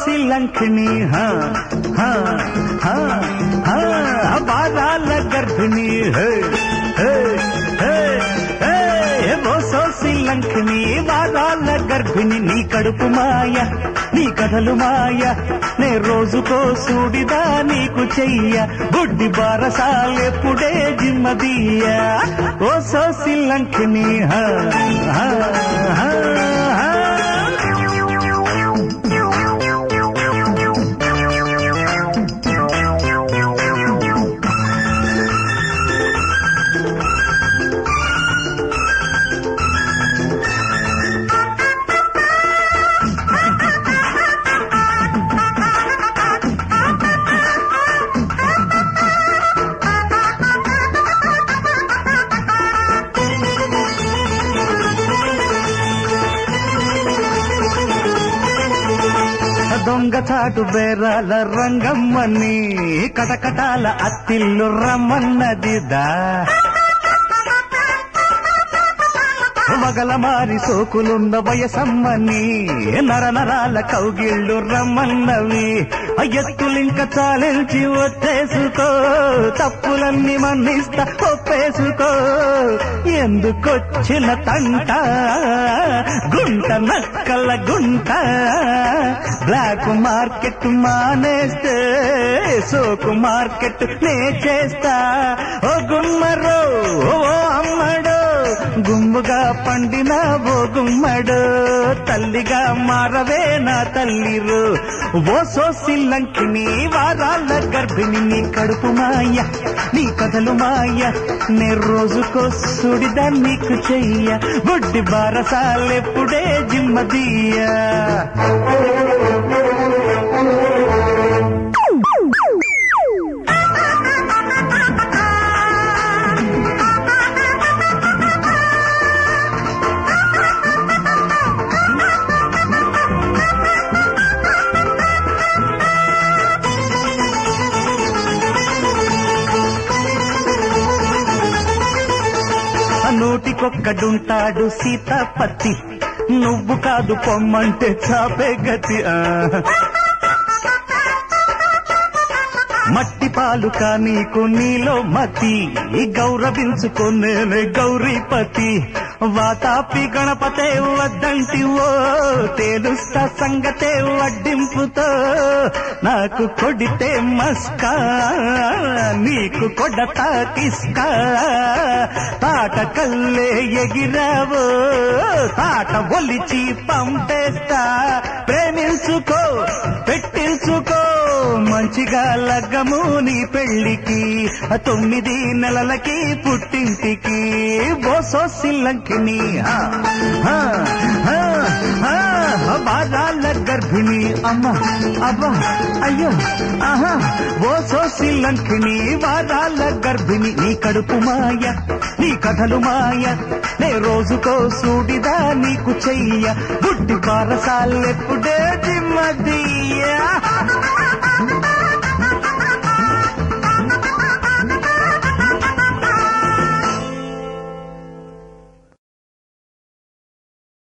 శ్రీలంకిణి హా, హా, హా, హా, బాలాల గర్భిణి హే, హే, హే, హే, ఓసో శ్రీలంకిణి బాలాల గర్భిణి నీ కడుపు మాయ నీ కథలు మాయ నే రోజుకో సూడిదా నీకు చెయ్య బుడ్డి బారసాలెప్పుడే జిమ్మదీయ ఓసో శ్రీలంకిణి హా, హా, హా, హా. దొంగచాటు బేరాల రంగమ్మని కటకటాల అత్తిల్లు రమ్మన్నదిదా వగల మారి సోకులున్న వయసమ్మని నర నరాల కౌగిళ్ళు రమ్మన్నవి ఆ ఎత్తులింక చాలించి వచ్చేసుకో తప్పులన్నీ మన్నిస్తా ఒప్పేసుకో ఎందుకొచ్చిన తంట గుంట నక్కల గుంట బ్లాక్ మార్కెట్ మానేస్తే సోకు మార్కెట్ నే చేస్తా ఓ గుమ్మరో ఓ అమ్మడో గుమ్ముగా పండిన ఓ గుమ్మడు తల్లిగా మారవే నా తల్లిరు ఓ సోసిల్లంకిని వారాల గర్భిణి నీ కడుపు మాయ నీ కథలు మాయ నే రోజుకో సుడిదా నీకు చెయ్య బుడ్డి బారసాలెప్పుడే జిమ్మదీయ నూటికొక్కడుంటాడు సీతాపతి నువ్వు కాదు పొమ్మంటే చాపే గతి ఆ. మట్టి పాలుక నీకు నీలో మతి గౌరవించుకునే గౌరీపతి వాతాపి గణపతే వద్దంటివో తేలుస్తా సంగతే వడ్డింపుతో నాకు కొడితే మస్కా నీకు కొడతా కిస్కా తాట కల్లే ఎగిరావో తాట ఒలిచి పంపేస్తా ప్రేమించుకో పెట్టించుకో మంచిగా లగ్గము నీ పెళ్లికి ఆ తొమ్మిది నెలలకి పుట్టింటికి బోసో సిల్లంకిని ఆ, ఆ, ఆ, ఆ, బాగాల గర్భిణి అమ్మ అబ్బా అయ్యో ఆహా ఓసో సిల్లంకిని వారాల గర్భిణి నీ కడుపు మాయ నీ కథలు మాయ నే రోజుకో సూడిదా నీకు చెయ్య బుడ్డి బారసాలెప్పుడే దిమ్మదీయ